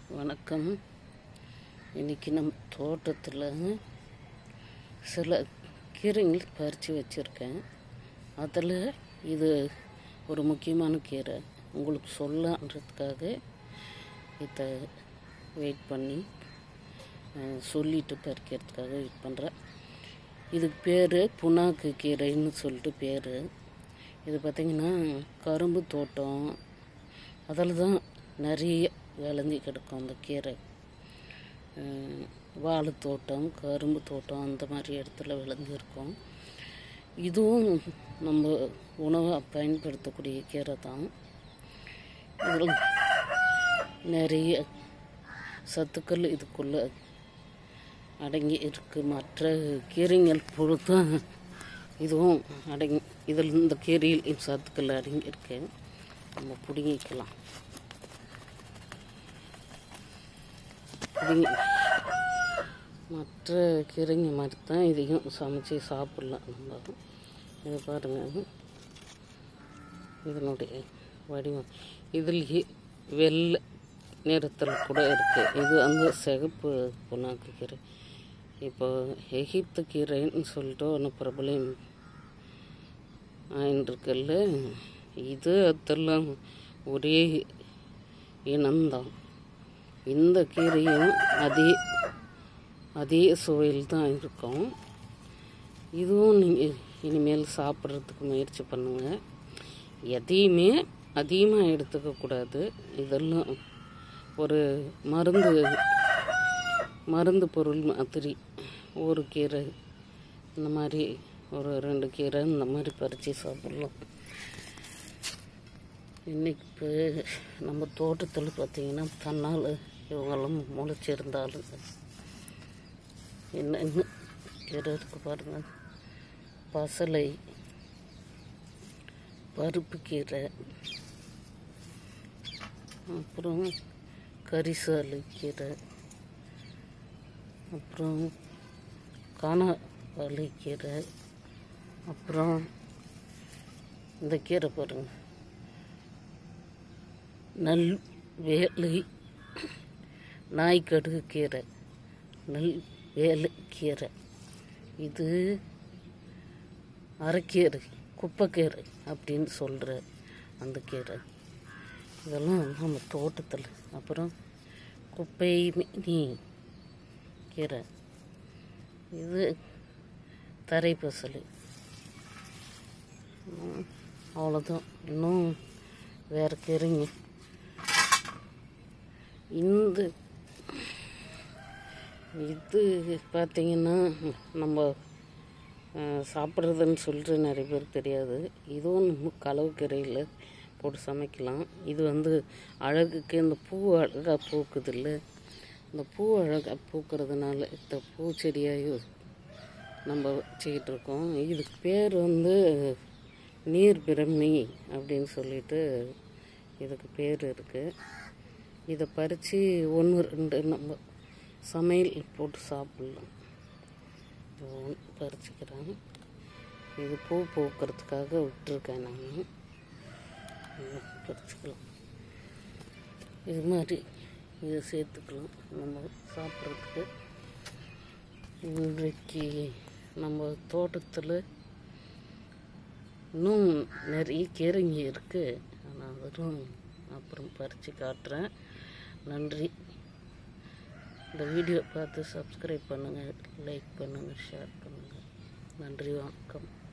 வணக்கம் இன்றைக்கி நம்ம தோட்டத்தில் சில கீரைகள் பறித்து வச்சுருக்கேன் அதில் இது ஒரு முக்கியமான கீரை உங்களுக்கு சொல்லன்றதுக்காக இதை வெயிட் பண்ணி அஹ், சொல்லிட்டு பறிக்கிறதுக்காக வெயிட் பண்ணுறேன் இதுக்கு பேர் புண்ணாக்கு கீரைன்னு சொல்லிட்டு பேர் இது பார்த்திங்கன்னா கரும்பு தோட்டம் அதில் தான் நிறைய விளைஞ்சி கிடக்கும் அந்த கீரை அஹ், வாழைத்தோட்டம் கரும்பு தோட்டம் அந்த மாதிரி இடத்துல விளைஞ்சிருக்கும் இதுவும் நம்ம உணவாக பயன்படுத்தக்கூடிய கீரை தான் இதில் நிறைய சத்துக்கள் இதுக்குள்ளே அடங்கி இருக்கு மற்ற கீரைகள் பொறுத்து இதுவும் அடங்கி இதில் இந்த கீரையில் சத்துக்கள் அடங்கி இருக்கு நம்ம பிடுங்கிக்கலாம் பிடுங்கி மற்ற கீரைங்க மாதிரி தான் இதையும் சமைச்சு சாப்பிட்லாம் நம்ம இதை பாருங்கள் இதனுடைய வடிவம் இதுலேயே வெள்ளை நிறத்தில் கூட இருக்குது இது வந்து சிகப்பு புண்ணாக்கு கீரை இப்போ எகிப்து கீரைன்னு சொல்லிட்டு ஒன்று பிரபலம் ஆயின்றிருக்குல்ல இது அதெல்லாம் ஒரே இனம்தான் இந்த கீரையும் அதே அதே சுவையில் தான் இருக்கும் இதுவும் நீங்கள் இனிமேல் சாப்பிட்றதுக்கு முயற்சி பண்ணுங்கள் எதையுமே அதிகமாக எடுத்துக்கக்கூடாது இதெல்லாம் ஒரு மருந்து மருந்து பொருள் மாதிரி ஒரு கீரை இந்த மாதிரி ஒரு ரெண்டு கீரை இந்த மாதிரி பறித்து சாப்பிட்லாம் இன்னைக்கு இப்போ நம்ம தோட்டத்தில் பார்த்தீங்கன்னா தன்னால் இவங்கெல்லாம் முளைச்சிருந்தாலும் என்னென்ன கீரை இருக்கு பாருங்கள் பசலை பருப்பு கீரை அப்புறம் கரிசாலை கீரை அப்புறம் காணாவாழை கீரை அப்புறம் இந்த கீரை பாருங்க நல் வேலை நாய்க்கடுகு கீரை நல் வேலை கீரை இது அரைக்கீரை குப்பைக்கீரை அப்படின்னு சொல்கிற அந்த கீரை இதெல்லாம் நம்ம தோட்டத்தில் அப்புறம் குப்பை மீனி கீரை இது தரை பசலி ம், அவ்வளோதான் இன்னும் வேறு கீரைங்க இந்த இது பார்த்தீங்கன்னா நம்ம அஹ், சாப்பிட்றதுன்னு சொல்லிட்டு நிறைய பேர் தெரியாது இதுவும் நம்ம களவு கீரையில் போட்டு சமைக்கலாம் இது வந்து அழகுக்கு இந்த பூ அழகாக பூக்குது இல்லை இந்த பூ அழகாக பூக்கிறதுனால இந்த பூச்செடியாக நம்ம வச்சுக்கிட்டு இருக்கோம் இதுக்கு பேர் வந்து நீர் பிரம்மி அப்படின்னு சொல்லிட்டு இதுக்கு பேர் இருக்குது இதை பறித்து ஒன்று ரெண்டு நம்ம சமையல் போட்டு சாப்பிட்லாம் இது ஒன்று பறிச்சுக்கிறேன் இது பூ பூக்கிறதுக்காக விட்டுருக்கேன் நான் இதை பறிச்சுக்கலாம் இது மாதிரி இதை சேர்த்துக்கலாம் நம்ம சாப்பிட்றதுக்கு இன்றைக்கு நம்ம தோட்டத்தில் இன்னும் நிறைய கீரைங்க இருக்குது ஆனால் அதெல்லாம் அப்புறம் பறித்து காட்டுறேன் நன்றி இந்த வீடியோ பார்த்து சப்ஸ்கிரைப் பண்ணுங்கள் லைக் பண்ணுங்கள் ஷேர் பண்ணுங்கள் நன்றி வணக்கம்